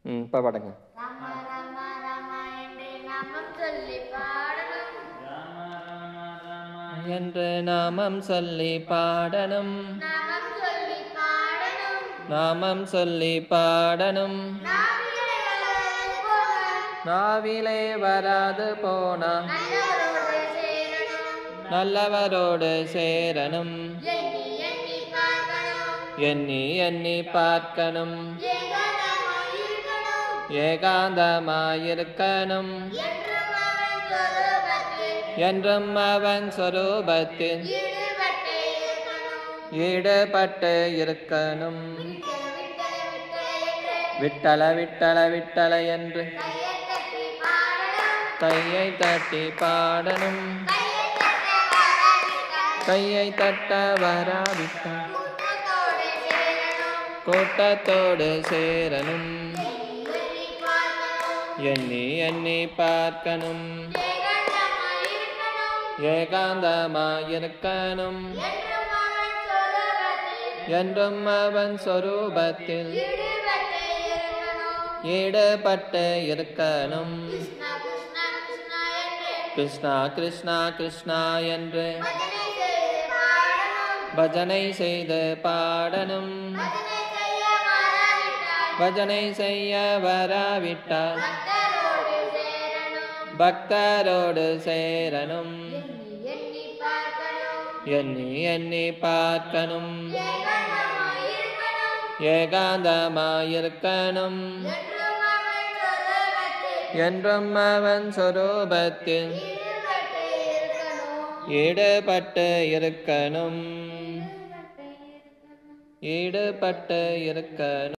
ம் இப்போ பாடுங்க ராம ராம ராம என்று நாமம் சொல்லி பாடணும் என்று நாமம் சொல்லி பாடணும் நாமம் சொல்லி பாடணும் நாமம் சொல்லி பாடணும் நாவிலே வராது போக நாவிலே வராது போனா நல்லவரோடு சேரணும் நல்லவரோடு சேரணும் எண்ணி எண்ணி பார்க்கணும் எண்ணி எண்ணி பார்க்கணும் ஏகாந்தமாயிருக்கணும் ஏகாந்தமாயிருக்கணும் என்றும் அவன் சொரூபத்தில் என்றும் அவன் சொரூபத்தில் ஈடுபட்டே இருக்கணும் ஈடுபட்டு இருக்கணும் விட்டல விட்டல விட்டல என்று விட்டல விட்டல விட்டல என்று கையை தட்டி பாடணும் கையை தட்ட கையை வராவிட்டால் தட்ட வராவிட்டால் கையை தட்ட வராவிட்டால் கூட்டத்தோடு சேரணும் கூட்டத்தோடு சேரணும் எண்ணி பார்க்கணும் எண்ணி எண்ணி பார்க்கணும் ஏகாந்தமாயிருக்கணும் ஏகாந்தமாயிருக்கணும் என்றும் அவன் சொரூபத்தில் என்றும் அவன் சொரூபத்தில் ஈடுபட்டே இருக்கணும் ஈடுபட்டு இருக்கணும் கிருஷ்ணா கிருஷ்ணா கிருஷ்ணா என்று கிருஷ்ணா கிருஷ்ணா கிருஷ்ணா என்று பஜனை செய்து பாடணும் பஜனை செய்து பாடணும் பஜனை செய்ய வராவிட்டால் பஜனை செய்ய வராவிட்டால் பக்தரோடு சேரணும் பக்தரோடு சேரணும் எண்ணி எண்ணி பார்க்கணும் எண்ணி எண்ணி பார்க்கணும் ஏகாந்தமாயிருக்கணும் ஏகாந்தமாயிருக்கணும் என்றும் அவன் சொரூபத்தில் என்றும் அவன் சொரூபத்தில் ஈடுபட்டு இருக்கணும் ஈடுபட்டு இருக்கணும்